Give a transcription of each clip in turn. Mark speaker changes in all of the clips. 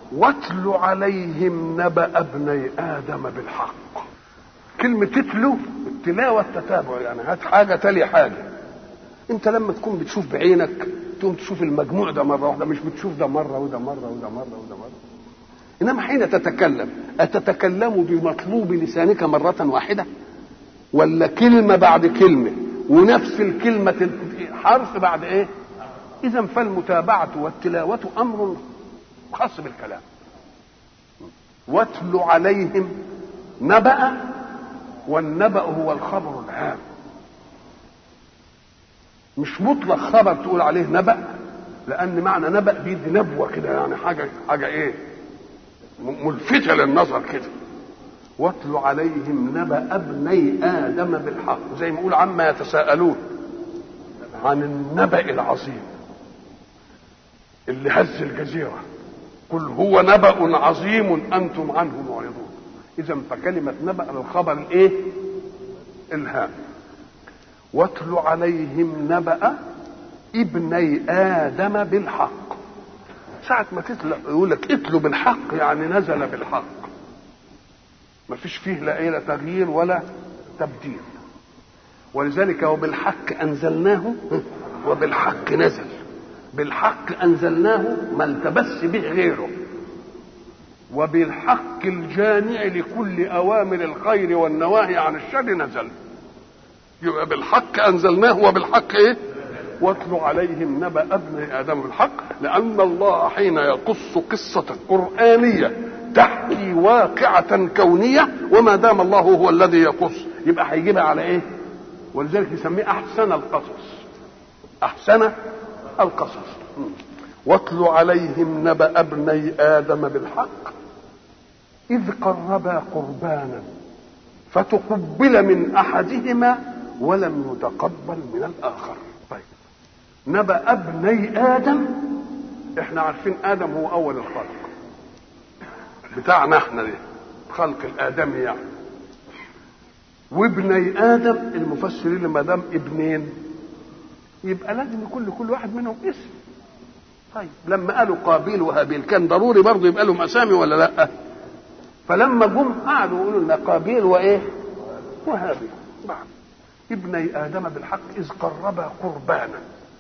Speaker 1: واتل عليهم نبأ ابني آدم بالحق كلمة تتلو التلاوة التتابع يعني هات حاجة تلي حاجة انت لما تكون بتشوف بعينك تقوم تشوف المجموع ده مرة واحدة مش بتشوف ده مرة وده مرة وده مرة وده مرة انما حين تتكلم اتتكلم بمطلوب لسانك مرة واحدة ولا كلمة بعد كلمة ونفس الكلمة حرف بعد ايه اذا فالمتابعة والتلاوة امر خاص بالكلام واتل عليهم نبأ والنبأ هو الخبر العام مش مطلق خبر تقول عليه نبأ لأن معنى نبأ بيدي نبوة كده يعني حاجة حاجة إيه؟ ملفتة للنظر كده واتل عليهم نبأ ابني آدم بالحق زي ما يقول عما يتساءلون عن النبأ العظيم اللي هز الجزيرة قل هو نبأ عظيم أنتم عنه معرضون إذا فكلمة نبأ الخبر الإيه؟ الهام واتل عليهم نبأ ابني آدم بالحق ساعة ما تتلى يقول لك اتلوا بالحق يعني نزل بالحق ما فيش فيه لا ايه لا تغيير ولا تبديل ولذلك وبالحق انزلناه وبالحق نزل بالحق انزلناه ما التبس به غيره وبالحق الجامع لكل اوامر الخير والنواهي عن الشر نزل يبقى بالحق انزلناه وبالحق ايه واتل عليهم نبأ ابن آدم بالحق لأن الله حين يقص قصة قرآنية تحكي واقعة كونية وما دام الله هو الذي يقص يبقى هيجيبها على إيه؟ ولذلك يسميه أحسن القصص أحسن القصص واتل عليهم نبأ ابني آدم بالحق إذ قربا قربانا فتقبل من أحدهما ولم يتقبل من الآخر طيب نبأ ابني آدم احنا عارفين آدم هو أول الخلق بتاعنا احنا ده خلق الآدمي يعني وابني آدم المفسرين ما دام ابنين يبقى لازم يكون لكل واحد منهم اسم طيب لما قالوا قابيل وهابيل كان ضروري برضه يبقى لهم اسامي ولا لا فلما جم قعدوا يقولوا لنا قابيل وايه وهابيل بعد ابني ادم بالحق اذ قربا قربانا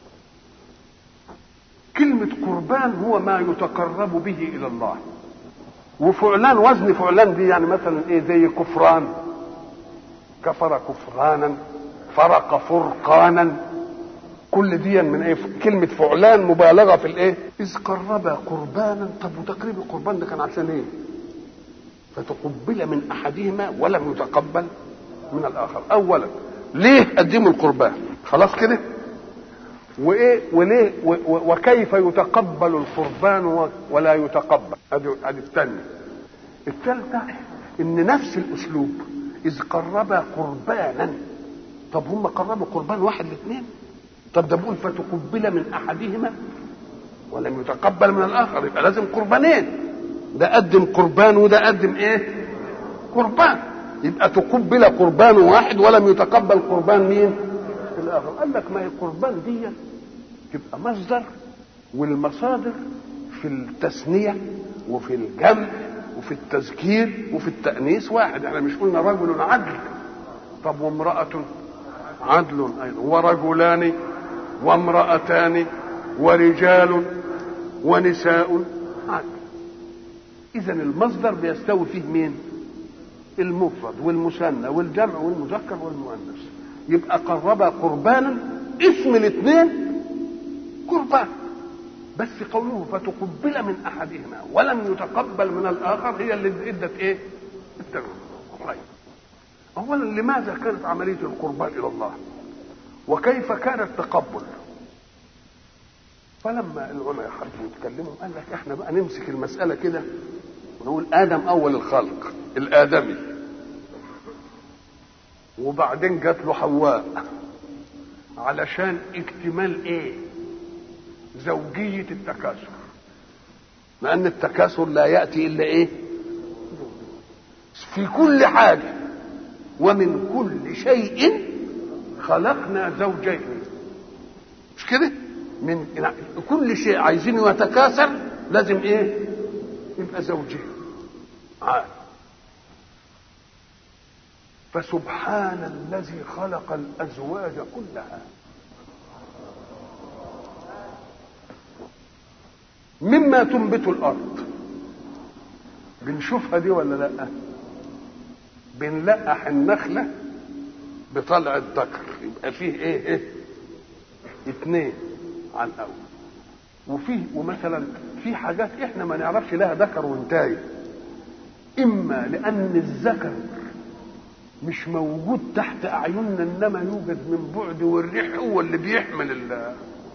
Speaker 1: كلمة قربان هو ما يتقرب به إلى الله وفعلان وزن فعلان دي يعني مثلا ايه زي كفران كفر كفرانا فرق فرقانا كل دي من ايه كلمة فعلان مبالغة في الايه إذ قربا قربانا طب وتقريب القربان ده كان عشان ايه فتقبل من أحدهما ولم يتقبل من الآخر أولا ليه قدموا القربان خلاص كده وايه وليه وكيف يتقبل القربان ولا يتقبل هذه هذه الثانيه الثالثه ان نفس الاسلوب اذ قربا قربانا طب هم قربوا قربان واحد لاثنين طب ده بيقول فتقبل من احدهما ولم يتقبل من الاخر يبقى لازم قربانين ده قدم قربان وده قدم ايه قربان يبقى تقبل قربان واحد ولم يتقبل قربان مين الاخر قال لك ما هي القربان دي تبقى مصدر والمصادر في التثنيه وفي الجمع وفي التذكير وفي التانيث واحد احنا مش قلنا رجل عدل طب وامراه عدل ايضا ورجلان وامراتان ورجال ونساء عدل اذا المصدر بيستوي فيه مين المفرد والمثنى والجمع والمذكر والمؤنث يبقى قرب قربانا اسم الاثنين قربان بس قوله فتقبل من احدهما ولم يتقبل من الاخر هي اللي ادت ايه؟ التنوين طيب اولا لماذا كانت عمليه القربان الى الله؟ وكيف كان التقبل؟ فلما العلماء حبوا يتكلموا قال لك احنا بقى نمسك المساله كده ونقول ادم اول الخلق الادمي وبعدين جات له حواء علشان اكتمال ايه زوجية التكاثر لأن التكاثر لا يأتي إلا إيه في كل حاجة ومن كل شيء خلقنا زوجين مش كده من كل شيء عايزين يتكاثر لازم ايه يبقى زوجين عاد فسبحان الذي خلق الازواج كلها مما تنبت الارض بنشوفها دي ولا لا بنلقح النخله بطلع الذكر يبقى فيه ايه ايه اتنين على الاول وفيه ومثلا في حاجات احنا ما نعرفش لها ذكر وانتاي اما لان الذكر مش موجود تحت اعيننا انما يوجد من بعد والريح هو اللي بيحمل ال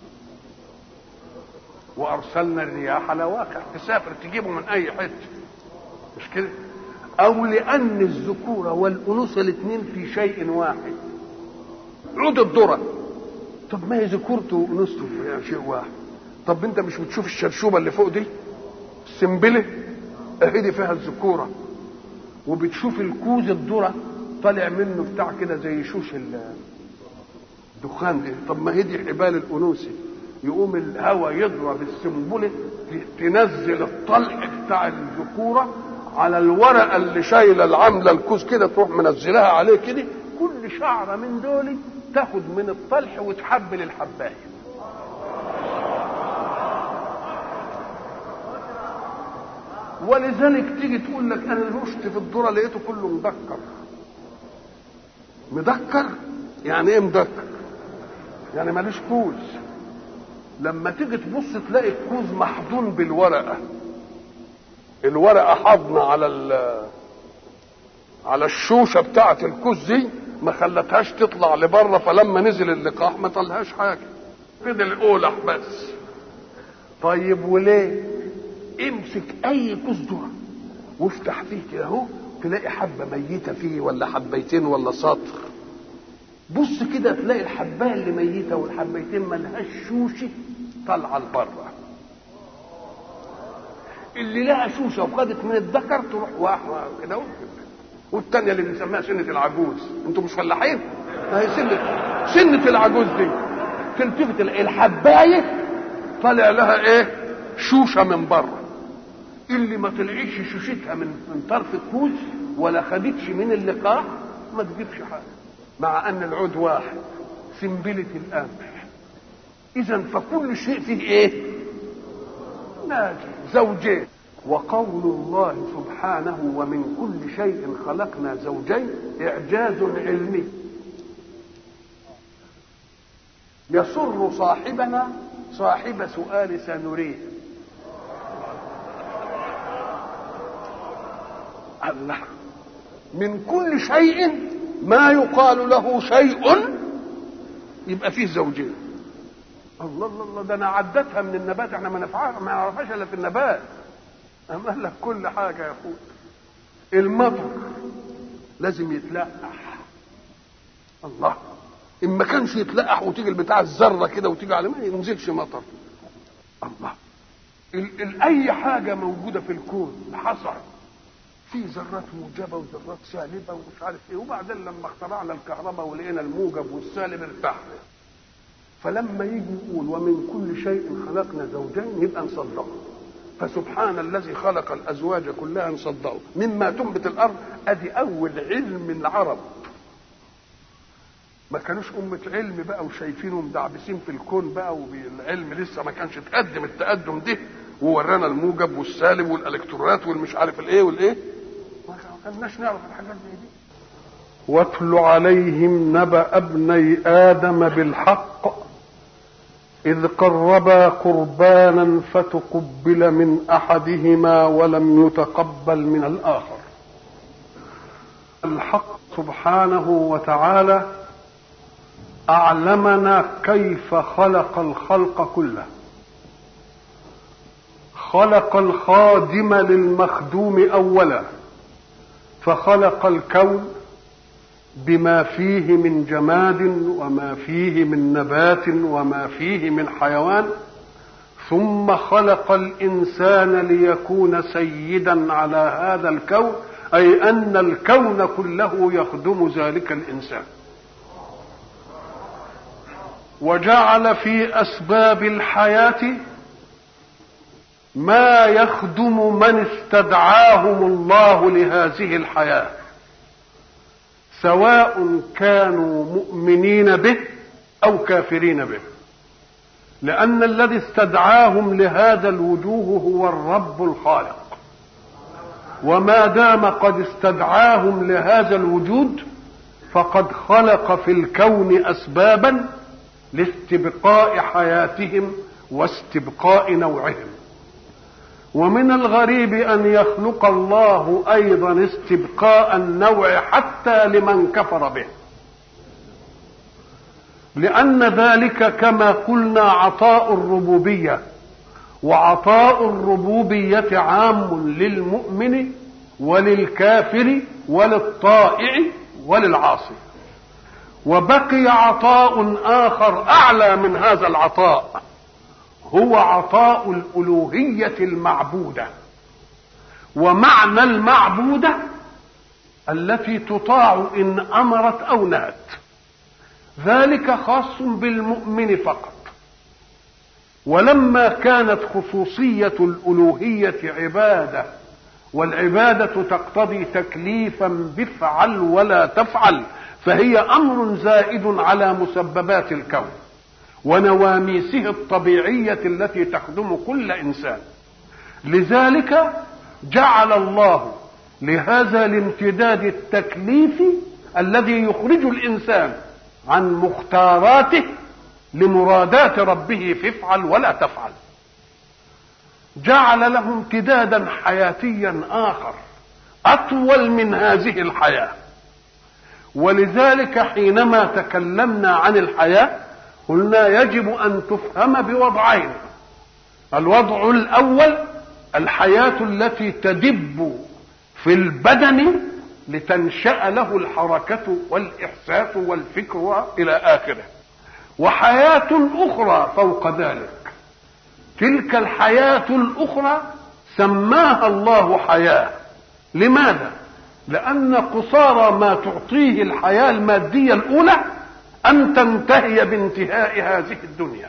Speaker 1: وارسلنا الرياح لواقع تسافر تجيبه من اي حته مش كده او لان الذكوره والانوثه الاثنين في شيء واحد عود الذره طب ما هي ذكورته وانوثته في شيء واحد طب انت مش بتشوف الشرشوبه اللي فوق دي السنبله اهي دي فيها الذكوره وبتشوف الكوز الذره طالع منه بتاع كده زي شوش الدخان دي طب ما هي دي حبال الانوثه يقوم الهواء يضرب السنبله تنزل الطلق بتاع الذكوره على الورقه اللي شايله العامله الكوز كده تروح منزلها عليه كده كل شعره من دول تاخد من الطلح وتحبل الحبايه ولذلك تيجي تقول لك انا رشت في الذره لقيته كله مدكر مدكر يعني ايه مدكر يعني مالوش كوز لما تيجي تبص تلاقي الكوز محضون بالورقه الورقه حاضنه على على الشوشه بتاعه الكوز دي ما خلتهاش تطلع لبره فلما نزل اللقاح ما طلعهاش حاجه فضل قولح بس طيب وليه امسك اي كوز ذره وافتح فيه كده اهو تلاقي حبه ميته فيه ولا حبيتين ولا سطر بص كده تلاقي الحبايه اللي ميته والحبيتين ملهاش شوشه طالعه لبره اللي لها شوشه وخدت من الذكر تروح واحده كده والتانية اللي بنسميها سنة العجوز انتوا مش فلاحين هي سنة سنة العجوز دي تلتفت الحباية طالع لها ايه شوشة من بره اللي ما طلعتش شوشتها من من طرف الكوز ولا خدتش من اللقاح ما تجيبش حاجة مع ان العود واحد سنبلة القمح اذا فكل شيء فيه ايه ناجي زوجين وقول الله سبحانه ومن كل شيء خلقنا زوجين اعجاز علمي يسر صاحبنا صاحب سؤال سنريه الله من كل شيء ما يقال له شيء يبقى فيه زوجين الله الله الله ده انا عدتها من النبات احنا ما نفعها ما نعرفهاش الا في النبات أما لك كل حاجة يا أخوي المطر لازم يتلقح الله إن ما كانش يتلقح وتيجي البتاع الذرة كده وتيجي على ما ينزلش مطر الله ال ال أي حاجة موجودة في الكون حصل في ذرات موجبة وذرات سالبة ومش عارف إيه وبعدين لما اخترعنا الكهرباء ولقينا الموجب والسالب ارتحنا فلما يجي يقول ومن كل شيء خلقنا زوجين يبقى نصدقه فسبحان الذي خلق الازواج كلها نصدقه مما تنبت الارض ادي اول علم العرب ما كانوش أمة علم بقى وشايفينهم دعبسين في الكون بقى والعلم لسه ما كانش اتقدم التقدم ده وورانا الموجب والسالب والالكترونات والمش عارف الايه والايه ما كناش نعرف الحاجات زي دي واتل عليهم نبأ ابني آدم بالحق إذ قربا قربانا فتقبل من أحدهما ولم يتقبل من الآخر الحق سبحانه وتعالى أعلمنا كيف خلق الخلق كله خلق الخادم للمخدوم أولا فخلق الكون بما فيه من جماد وما فيه من نبات وما فيه من حيوان ثم خلق الانسان ليكون سيدا على هذا الكون اي ان الكون كله يخدم ذلك الانسان وجعل في اسباب الحياه ما يخدم من استدعاهم الله لهذه الحياه سواء كانوا مؤمنين به او كافرين به لان الذي استدعاهم لهذا الوجوه هو الرب الخالق وما دام قد استدعاهم لهذا الوجود فقد خلق في الكون اسبابا لاستبقاء حياتهم واستبقاء نوعهم ومن الغريب ان يخلق الله ايضا استبقاء النوع حتى لمن كفر به لان ذلك كما قلنا عطاء الربوبيه وعطاء الربوبيه عام للمؤمن وللكافر وللطائع وللعاصي وبقي عطاء اخر اعلى من هذا العطاء هو عطاء الالوهيه المعبوده ومعنى المعبوده التي تطاع ان امرت او نهت ذلك خاص بالمؤمن فقط ولما كانت خصوصيه الالوهيه عباده والعباده تقتضي تكليفا بفعل ولا تفعل فهي امر زائد على مسببات الكون ونواميسه الطبيعيه التي تخدم كل انسان لذلك جعل الله لهذا الامتداد التكليفي الذي يخرج الانسان عن مختاراته لمرادات ربه فافعل ولا تفعل جعل له امتدادا حياتيا اخر اطول من هذه الحياه ولذلك حينما تكلمنا عن الحياه قلنا يجب ان تفهم بوضعين الوضع الاول الحياه التي تدب في البدن لتنشا له الحركه والاحساس والفكر الى اخره وحياه اخرى فوق ذلك تلك الحياه الاخرى سماها الله حياه لماذا لان قصارى ما تعطيه الحياه الماديه الاولى ان تنتهي بانتهاء هذه الدنيا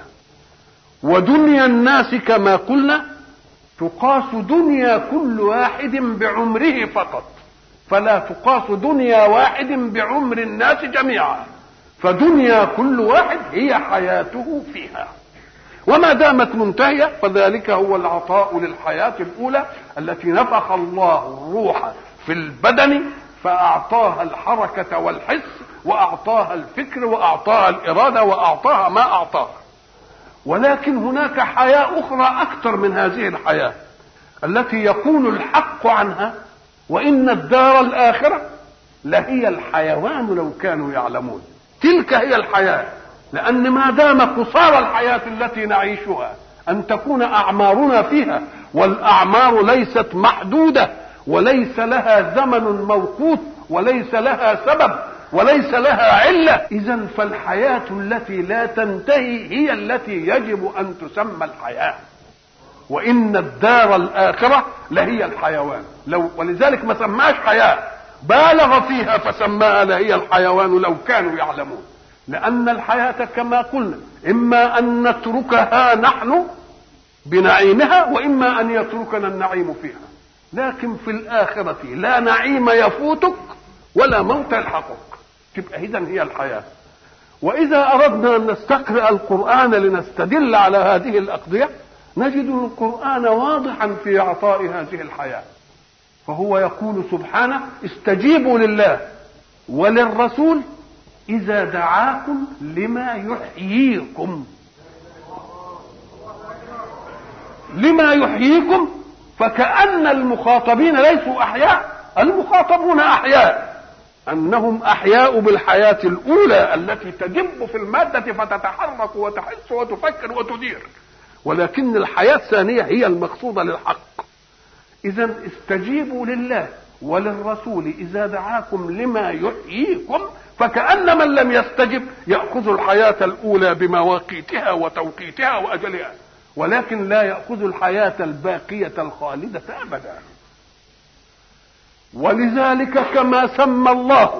Speaker 1: ودنيا الناس كما قلنا تقاس دنيا كل واحد بعمره فقط فلا تقاس دنيا واحد بعمر الناس جميعا فدنيا كل واحد هي حياته فيها وما دامت منتهية فذلك هو العطاء للحياة الأولى التي نفخ الله الروح في البدن فأعطاها الحركة والحس وأعطاها الفكر وأعطاها الإرادة وأعطاها ما أعطاها ولكن هناك حياة أخرى أكثر من هذه الحياة التي يقول الحق عنها وإن الدار الآخرة لهي الحيوان لو كانوا يعلمون تلك هي الحياة لأن ما دام قصار الحياة التي نعيشها أن تكون أعمارنا فيها والأعمار ليست محدودة وليس لها زمن موقوت وليس لها سبب وليس لها علة إذا فالحياة التي لا تنتهي هي التي يجب أن تسمى الحياة وإن الدار الآخرة لهي الحيوان لو ولذلك ما سماش حياة بالغ فيها فسماها لهي الحيوان لو كانوا يعلمون لأن الحياة كما قلنا إما أن نتركها نحن بنعيمها وإما أن يتركنا النعيم فيها لكن في الآخرة لا نعيم يفوتك ولا موت يلحقك تبقى إذا هي الحياة وإذا أردنا أن نستقرأ القرآن لنستدل على هذه الأقضية نجد القرآن واضحا في إعطاء هذه الحياة فهو يقول سبحانه استجيبوا لله وللرسول إذا دعاكم لما يحييكم لما يحييكم فكأن المخاطبين ليسوا أحياء المخاطبون أحياء أنهم أحياء بالحياة الأولى التي تدب في المادة فتتحرك وتحس وتفكر وتدير ولكن الحياة الثانية هي المقصودة للحق إذا استجيبوا لله وللرسول إذا دعاكم لما يحييكم فكأن من لم يستجب يأخذ الحياة الأولى بمواقيتها وتوقيتها وأجلها ولكن لا يأخذ الحياة الباقية الخالدة أبدا ولذلك كما سمى الله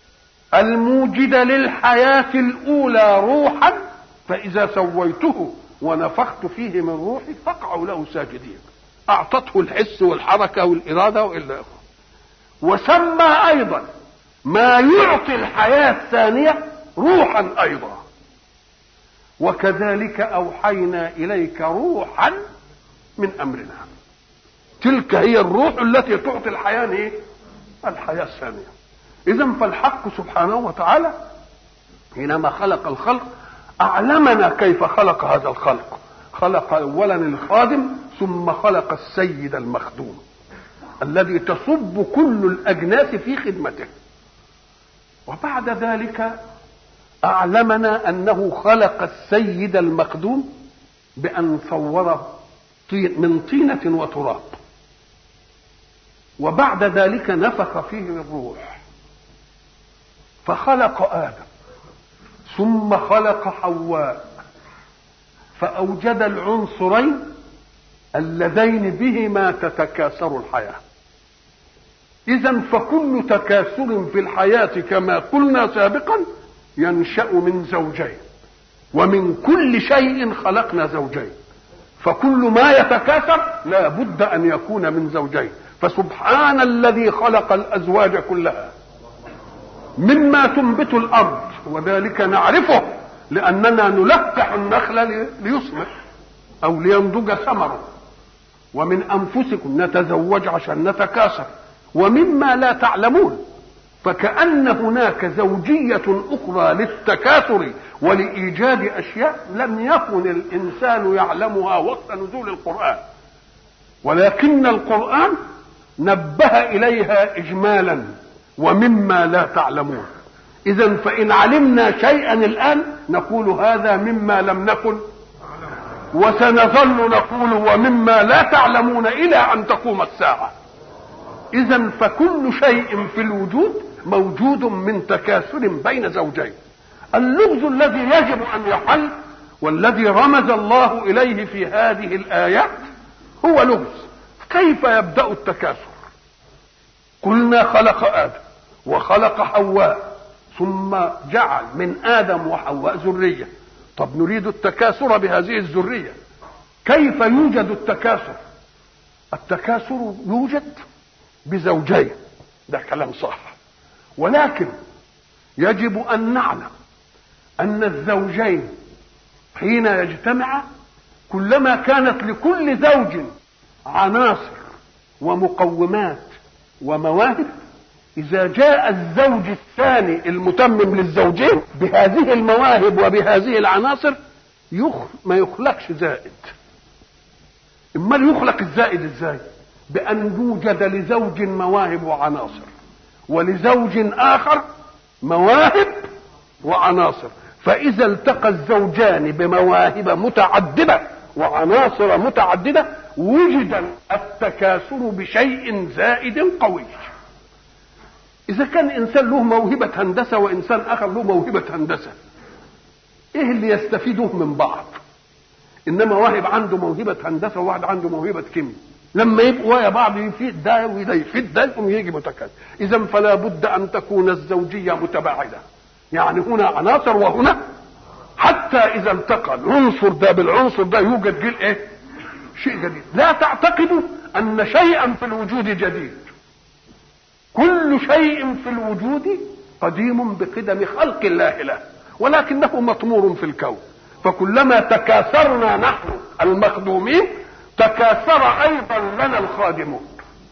Speaker 1: الموجد للحياة الأولى روحا فإذا سويته ونفخت فيه من روحي فاقعوا له ساجدين اعطته الحس والحركه والاراده والى اخره وسمى ايضا ما يعطي الحياه الثانيه روحا ايضا وكذلك اوحينا اليك روحا من امرنا تلك هي الروح التي تعطي الحياه ايه الحياه الثانيه اذا فالحق سبحانه وتعالى حينما خلق الخلق اعلمنا كيف خلق هذا الخلق خلق اولا الخادم ثم خلق السيد المخدوم الذي تصب كل الاجناس في خدمته وبعد ذلك اعلمنا انه خلق السيد المخدوم بان صوره من طينه وتراب وبعد ذلك نفخ فيه الروح فخلق ادم ثم خلق حواء فاوجد العنصرين اللذين بهما تتكاثر الحياه اذا فكل تكاثر في الحياه كما قلنا سابقا ينشا من زوجين ومن كل شيء خلقنا زوجين فكل ما يتكاثر لا بد ان يكون من زوجين فسبحان الذي خلق الازواج كلها مما تنبت الارض وذلك نعرفه لاننا نلقح النخل ليصبح او لينضج ثمره ومن انفسكم نتزوج عشان نتكاثر ومما لا تعلمون فكأن هناك زوجية أخرى للتكاثر ولإيجاد أشياء لم يكن الإنسان يعلمها وقت نزول القرآن ولكن القرآن نبه إليها إجمالا ومما لا تعلمون إذا فإن علمنا شيئا الآن نقول هذا مما لم نكن وسنظل نقول ومما لا تعلمون إلى أن تقوم الساعة إذا فكل شيء في الوجود موجود من تكاثر بين زوجين اللغز الذي يجب أن يحل والذي رمز الله إليه في هذه الآيات هو لغز كيف يبدأ التكاثر قلنا خلق آدم وخلق حواء ثم جعل من آدم وحواء ذرية طب نريد التكاثر بهذه الذرية كيف يوجد التكاثر التكاثر يوجد بزوجين ده كلام صح ولكن يجب ان نعلم ان الزوجين حين يجتمعا كلما كانت لكل زوج عناصر ومقومات ومواهب اذا جاء الزوج الثاني المتمم للزوجين بهذه المواهب وبهذه العناصر يخ ما يخلقش زائد امال يخلق الزائد ازاي بأن يوجد لزوج مواهب وعناصر ولزوج آخر مواهب وعناصر فإذا التقى الزوجان بمواهب متعددة وعناصر متعددة وجد التكاثر بشيء زائد قوي إذا كان إنسان له موهبة هندسة وإنسان آخر له موهبة هندسة إيه اللي يستفيدوه من بعض إنما واحد عنده موهبة هندسة وواحد عنده موهبة كيمياء لما يبقوا ويا بعض يفيد ده وده يفيد ده يقوم يجي متكاثر اذا فلا بد ان تكون الزوجيه متباعده يعني هنا عناصر وهنا حتى اذا التقى العنصر ده بالعنصر ده يوجد جيل ايه شيء جديد لا تعتقدوا ان شيئا في الوجود جديد كل شيء في الوجود قديم بقدم خلق الله له ولكنه مطمور في الكون فكلما تكاثرنا نحن المخدومين تكاثر ايضا لنا الخادمون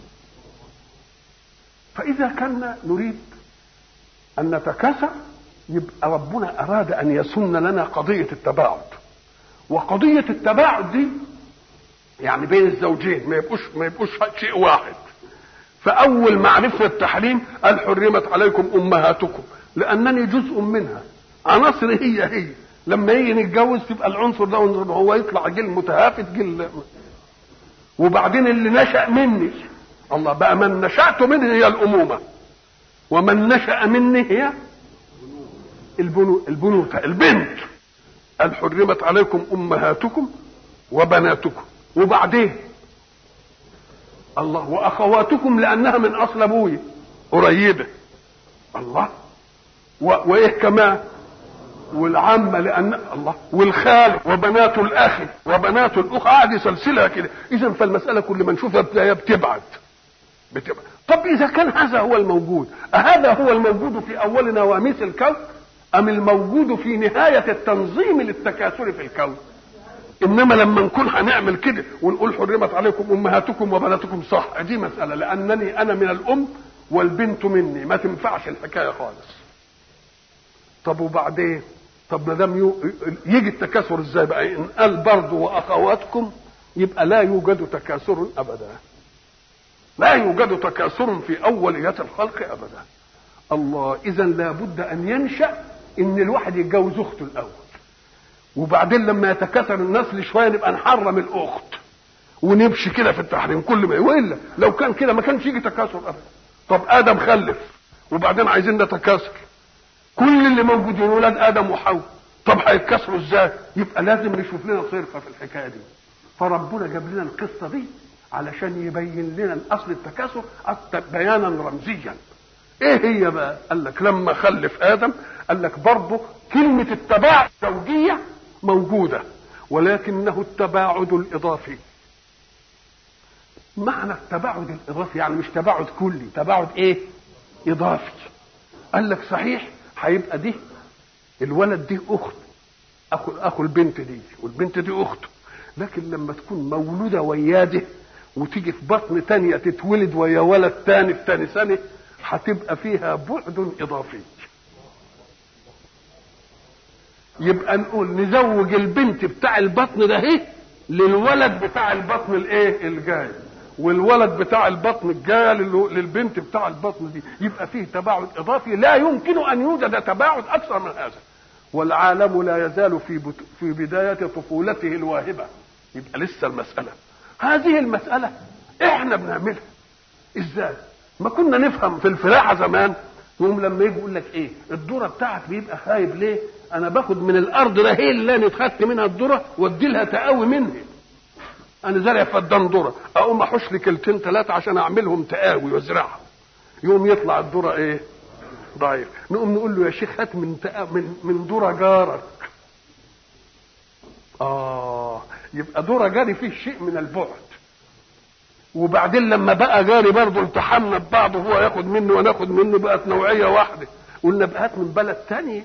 Speaker 1: فاذا كنا نريد ان نتكاثر يبقى ربنا اراد ان يسن لنا قضيه التباعد وقضيه التباعد دي يعني بين الزوجين ما يبقوش ما يبقوش شيء واحد فاول ما عرفنا التحريم قال حرمت عليكم امهاتكم لانني جزء منها عناصر هي هي لما يجي نتجوز تبقى العنصر ده هو يطلع جيل متهافت جيل وبعدين اللي نشأ مني الله بقى من نشأت منه هي الأمومة ومن نشأ مني هي البنو البنوتة البنت قال حرمت عليكم أمهاتكم وبناتكم وبعدين الله وأخواتكم لأنها من أصل أبوي قريبة الله و... وإيه كمان والعمة لأن الله والخال وبنات الأخ وبنات الأخ قاعد يسلسلها كده إذا فالمسألة كل ما نشوفها بتبعد بتبعد طب إذا كان هذا هو الموجود أهذا هو الموجود في أول نواميس الكون أم الموجود في نهاية التنظيم للتكاثر في الكون انما لما نكون هنعمل كده ونقول حرمت عليكم امهاتكم وبناتكم صح دي مساله لانني انا من الام والبنت مني ما تنفعش الحكايه خالص طب وبعدين طب ما دام يجي التكاثر ازاي بقى ان قال برضه واخواتكم يبقى لا يوجد تكاثر ابدا لا يوجد تكاثر في اوليات الخلق ابدا الله اذا لابد ان ينشا ان الواحد يتجوز اخته الاول وبعدين لما يتكاثر النسل شويه نبقى نحرم الاخت ونمشي كده في التحريم كل ما والا لو كان كده ما كانش يجي تكاثر ابدا طب ادم خلف وبعدين عايزين نتكاثر كل اللي موجودين ولاد ادم وحواء طب هيتكاثروا ازاي يبقى لازم نشوف لنا صرفه في الحكايه دي فربنا جاب لنا القصه دي علشان يبين لنا الاصل التكاثر بيانا رمزيا ايه هي بقى قال لك لما خلف ادم قال لك برضه كلمه التباعد الزوجيه موجوده ولكنه التباعد الاضافي معنى التباعد الاضافي يعني مش تباعد كلي تباعد ايه اضافي قال لك صحيح هيبقى دي الولد دي اخت اخو اخو البنت دي والبنت دي اخته لكن لما تكون مولوده وياده وتيجي في بطن تانية تتولد ويا ولد تاني في تاني سنة هتبقى فيها بعد إضافي يبقى نقول نزوج البنت بتاع البطن ده ايه للولد بتاع البطن الايه الجاي والولد بتاع البطن الجاي للبنت بتاع البطن دي يبقى فيه تباعد اضافي لا يمكن ان يوجد تباعد اكثر من هذا والعالم لا يزال في بت... في بدايه طفولته الواهبه يبقى لسه المساله هذه المساله احنا بنعملها ازاي ما كنا نفهم في الفلاحه زمان يقوم لما يجي يقول لك ايه الذره بتاعك بيبقى خايب ليه انا باخد من الارض ده هي اللي انا اتخدت منها الذره وادي لها تقاوي منها انا زارع فدان ذره اقوم احوش لي كلتين ثلاثه عشان اعملهم تقاوي وازرعها يقوم يطلع الذره ايه ضعيف نقوم نقول له يا شيخ هات من تقا... من من ذره جارك اه يبقى ذره جاري فيه شيء من البعد وبعدين لما بقى جاري برضه التحمنا ببعض وهو ياخد منه وناخد منه بقت نوعيه واحده قلنا بقى هات من بلد تانية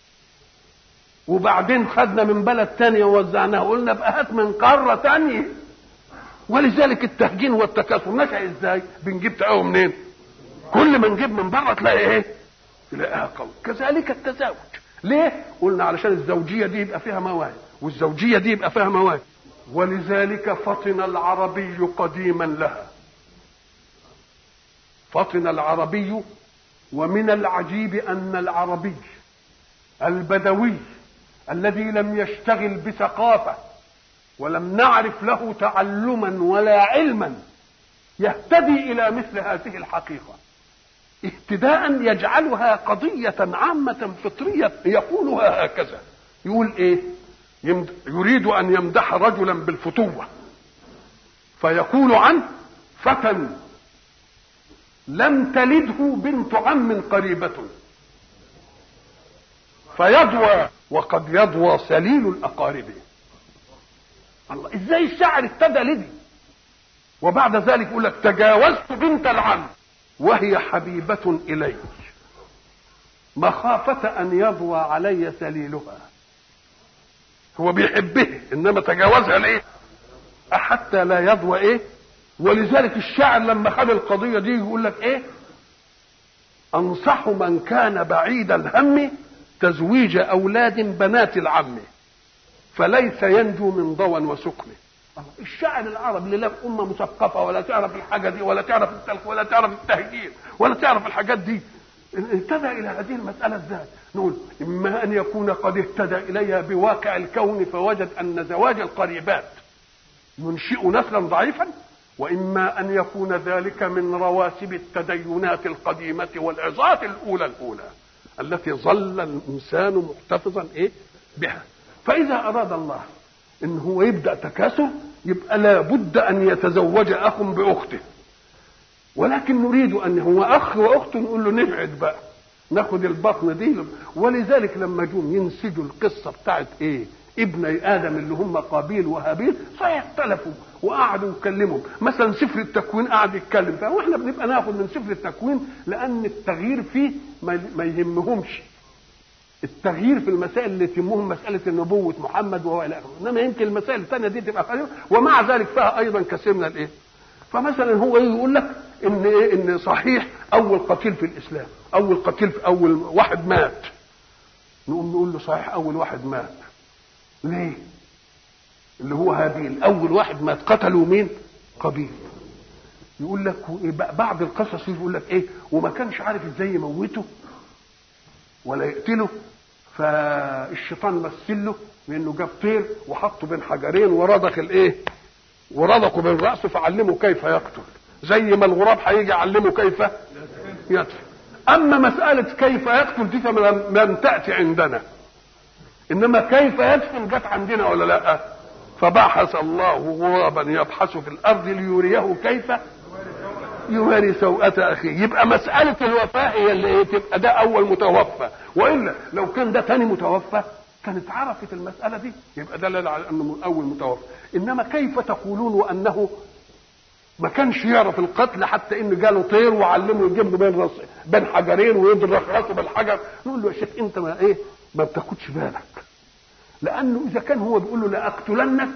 Speaker 1: وبعدين خدنا من بلد تانية ووزعناها قلنا بقى هات من قاره تانية ولذلك التهجين والتكاثر نشا ازاي بنجيب تقاوي منين كل ما نجيب من بره تلاقي ايه تلاقيها قوي كذلك التزاوج ليه قلنا علشان الزوجيه دي يبقى فيها مواهب والزوجيه دي يبقى فيها مواهب ولذلك فطن العربي قديما لها فطن العربي ومن العجيب ان العربي البدوي الذي لم يشتغل بثقافه ولم نعرف له تعلما ولا علما يهتدي الى مثل هذه الحقيقه اهتداء يجعلها قضيه عامه فطريه يقولها هكذا يقول ايه يريد ان يمدح رجلا بالفتوه فيقول عنه فتى لم تلده بنت عم قريبة فيضوى وقد يضوى سليل الأقارب الله ازاي الشاعر ابتدى لدي وبعد ذلك يقول لك تجاوزت بنت العم وهي حبيبة إلي مخافة أن يضوى علي سليلها هو بيحبه انما تجاوزها ليه حتى لا يضوى ايه ولذلك الشاعر لما خد القضية دي يقول لك ايه انصح من كان بعيد الهم تزويج اولاد بنات العم فليس ينجو من ضوى وسكن الشاعر العربي اللي لا امه مثقفه ولا تعرف الحاجه دي ولا تعرف التلف ولا تعرف التهجير ولا تعرف الحاجات دي اهتدى الى هذه المساله ازاي؟ نقول اما ان يكون قد اهتدى اليها بواقع الكون فوجد ان زواج القريبات ينشئ نسلا ضعيفا واما ان يكون ذلك من رواسب التدينات القديمه والعظات الاولى الاولى التي ظل الانسان محتفظا ايه بها فاذا اراد الله ان هو يبدا تكاثر يبقى لابد ان يتزوج اخ باخته ولكن نريد ان هو اخ واخت نقول له نبعد بقى ناخد البطن دي ولذلك لما جم ينسجوا القصه بتاعت ايه ابني ادم اللي هم قابيل وهابيل صحيح اختلفوا وقعدوا يتكلموا مثلا سفر التكوين قعد يتكلم فيه واحنا بنبقى ناخد من سفر التكوين لان التغيير فيه ما يهمهمش التغيير في المسائل اللي تهمهم مساله نبوه محمد وهو الى اخره انما يمكن المسائل الثانيه دي تبقى خير ومع ذلك فيها ايضا كثير من الايه فمثلا هو يقول لك ان ايه ان صحيح اول قتيل في الاسلام اول قتيل في اول واحد مات نقوم نقول له صحيح اول واحد مات ليه اللي هو هابيل اول واحد مات قتلوا مين قبيل يقول لك بعض القصص يقول لك ايه وما كانش عارف ازاي يموته ولا يقتله فالشيطان مثل له بانه جاب طير وحطه بين حجرين ورضخ الايه ورضخه بين راسه فعلمه كيف يقتل زي ما الغراب هيجي يعلمه كيف يدفع اما مساله كيف يقتل دي لم تاتي عندنا انما كيف يدفن جت عندنا ولا لا فبحث الله غرابا يبحث في الارض ليريه كيف يواري سوءة أخيه يبقى مسألة الوفاة هي اللي إيه تبقى ده أول متوفى وإلا لو كان ده تاني متوفى كانت عرفت المسألة دي يبقى دلل على أنه أول متوفى إنما كيف تقولون وأنه ما كانش يعرف القتل حتى انه جاله طير وعلمه يجيب له بين رص بين حجرين ويضرب راسه بالحجر نقول له يا شيخ انت ما ايه ما بتاخدش بالك لانه اذا كان هو بيقول له لاقتلنك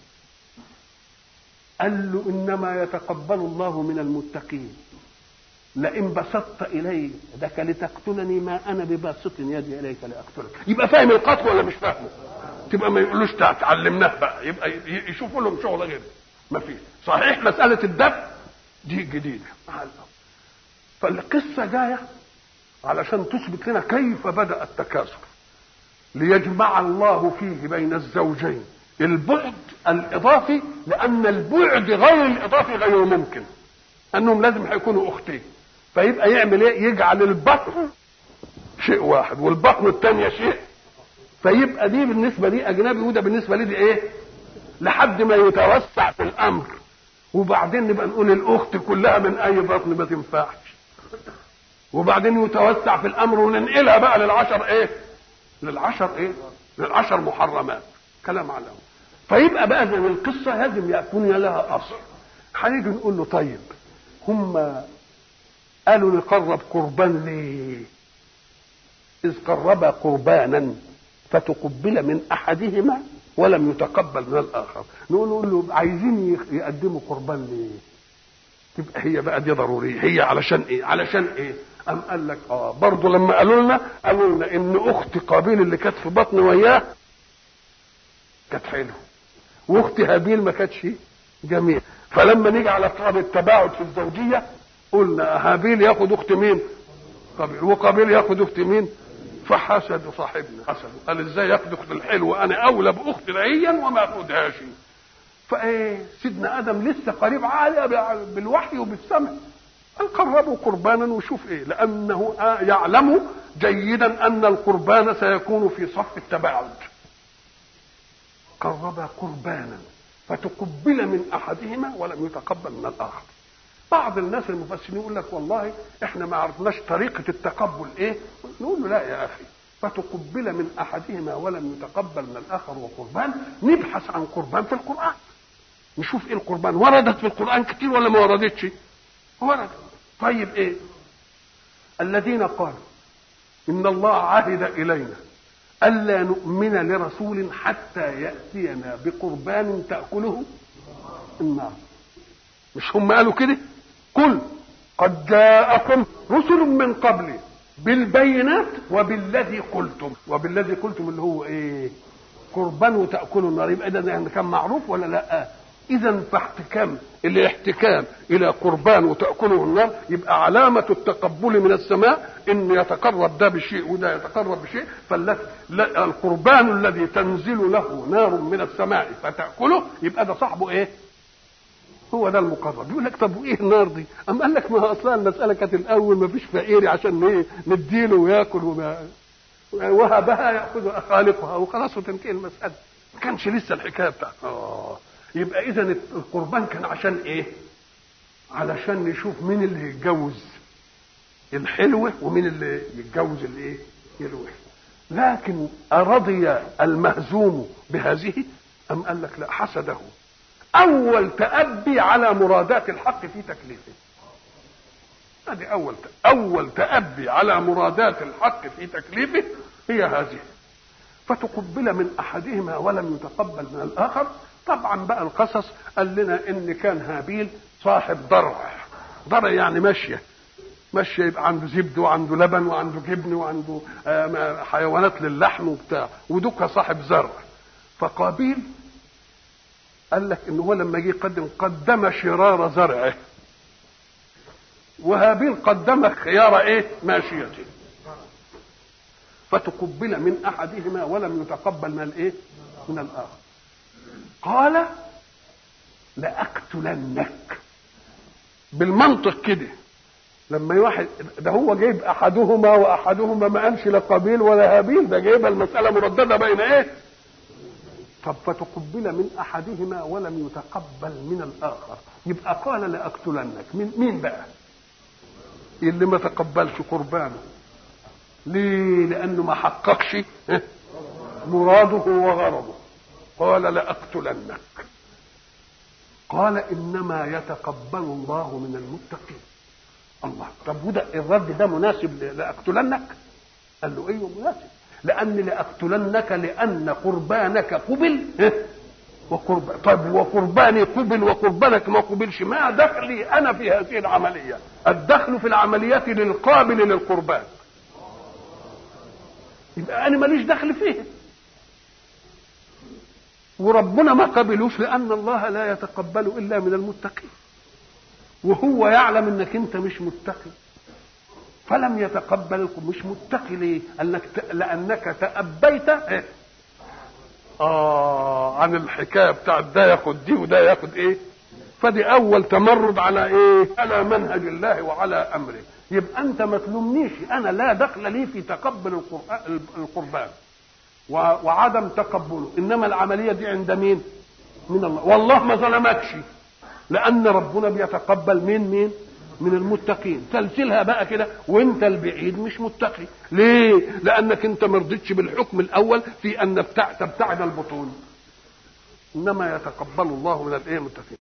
Speaker 1: قال له انما يتقبل الله من المتقين لئن بسطت الي يدك لتقتلني ما انا بباسط يدي اليك لاقتلك يبقى فاهم القتل ولا مش فاهمه تبقى ما يقولوش تعلمناه بقى يبقى يشوفوا لهم شغل غير ما فيش صحيح مساله الدفع دي جديده فالقصه جايه علشان تثبت لنا كيف بدا التكاثر ليجمع الله فيه بين الزوجين البعد الاضافي لان البعد غير الاضافي غير ممكن انهم لازم هيكونوا اختين فيبقى يعمل ايه يجعل البطن شيء واحد والبطن الثانيه شيء فيبقى دي بالنسبه لي اجنبي وده بالنسبه لي دي ايه لحد ما يتوسع في الامر وبعدين نبقى نقول الاخت كلها من اي بطن ما تنفعش وبعدين يتوسع في الامر وننقلها بقى للعشر ايه للعشر ايه للعشر محرمات كلام على الأول. فيبقى بقى زي القصه لازم يكون لها اصل هنيجي نقول له طيب هم قالوا نقرب قربان ليه اذ قربا قربانا فتقبل من احدهما ولم يتقبل من الاخر نقول نقول له عايزين يقدموا قربان ليه تبقى هي بقى دي ضروريه هي علشان ايه علشان ايه أم قال لك اه برضه لما قالوا لنا قالوا لنا ان اخت قابيل اللي كانت في بطن وياه كانت حلوه واخت هابيل ما كانتش جميل فلما نيجي على طلب التباعد في الزوجيه قلنا هابيل ياخد اخت مين قابيل وقابيل ياخد اخت مين فحسدوا صاحبنا حسدوا قال ازاي ياخد اخت الحلوه انا اولى باخت رعيا وما اخدهاش فايه سيدنا ادم لسه قريب عالي بالوحي وبالسمع قال قربوا قربانا وشوف ايه لانه يعلم جيدا ان القربان سيكون في صف التباعد قرب قربانا فتقبل من احدهما ولم يتقبل من الاخر بعض الناس المفسرين يقول لك والله احنا ما عرفناش طريقه التقبل ايه نقول له لا يا اخي فتقبل من احدهما ولم يتقبل من الاخر وقربان نبحث عن قربان في القران نشوف ايه القربان وردت في القران كتير ولا ما وردتش وردت طيب ايه الذين قالوا ان الله عهد الينا الا نؤمن لرسول حتى ياتينا بقربان تاكله النار مش هم قالوا كده قل قد جاءكم رسل من قبلي بالبينات وبالذي قلتم وبالذي قلتم اللي هو ايه قربان وتاكلوا النار يبقى ده يعني كان معروف ولا لا اذا فاحتكام الاحتكام الى قربان وتاكله النار يبقى علامه التقبل من السماء ان يتقرب ده بشيء وده يتقرب بشيء فالقربان الذي تنزل له نار من السماء فتاكله يبقى ده صاحبه ايه هو ده المقرب يقول لك طب وايه النار دي ام قال لك ما اصلا المساله كانت الاول ما فيش فقيري عشان ايه نديله وياكل وما وهبها ياخذ خالقها وخلاص وتنتهي المساله ما كانش لسه الحكايه بتاعته اه يبقى اذا القربان كان عشان ايه علشان نشوف مين اللي يتجوز الحلوه ومين اللي يتجوز الايه الوحش لكن أرضي المهزوم بهذه أم قال لك لا حسده أول تأبي على مرادات الحق في تكليفه هذه أول أول تأبي على مرادات الحق في تكليفه هي هذه فتقبل من أحدهما ولم يتقبل من الآخر طبعا بقى القصص قال لنا إن كان هابيل صاحب ضرع ضرع يعني ماشية ماشية يبقى عنده زبد وعنده لبن وعنده جبن وعنده حيوانات للحم وبتاع ودك صاحب زرع فقابيل قال لك ان هو لما جه يقدم قدم شرار زرعه وهابيل قدم خيار ايه ماشيته فتقبل من احدهما ولم يتقبل من الايه من الاخر قال لاقتلنك بالمنطق كده لما واحد ده هو جايب احدهما واحدهما ما قالش لا قابيل ولا هابيل ده جايبها المساله مردده بين ايه طب فتقبل من احدهما ولم يتقبل من الاخر يبقى قال لاقتلنك من مين بقى اللي ما تقبلش قربانه ليه لانه ما حققش مراده وغرضه قال لاقتلنك قال انما يتقبل الله من المتقين الله طب وده الرد ده مناسب لاقتلنك قال له ايوه مناسب لان لاقتلنك لان قربانك قبل وقرب طيب وقرباني قبل وقربانك ما قبلش ما دخلي انا في هذه العمليه الدخل في العمليات للقابل للقربان يبقى انا ماليش دخل فيه وربنا ما قبلوش لان الله لا يتقبل الا من المتقين وهو يعلم انك انت مش متقي فلم يتقبلكم مش متقي ليه؟ انك لانك تأبيت إيه؟ اه عن الحكايه بتاعت ده ياخد دي وده ياخد ايه؟ فدي اول تمرد على ايه؟ على منهج الله وعلى امره يبقى انت ما تلومنيش انا لا دخل لي في تقبل القربان وعدم تقبله انما العمليه دي عند مين؟ من الله والله ما ظلمكش لان ربنا بيتقبل من مين من المتقين سلسلها بقى كده وانت البعيد مش متقي ليه لانك انت ما رضيتش بالحكم الاول في ان تبتعد البطون انما يتقبل الله من الايه المتقين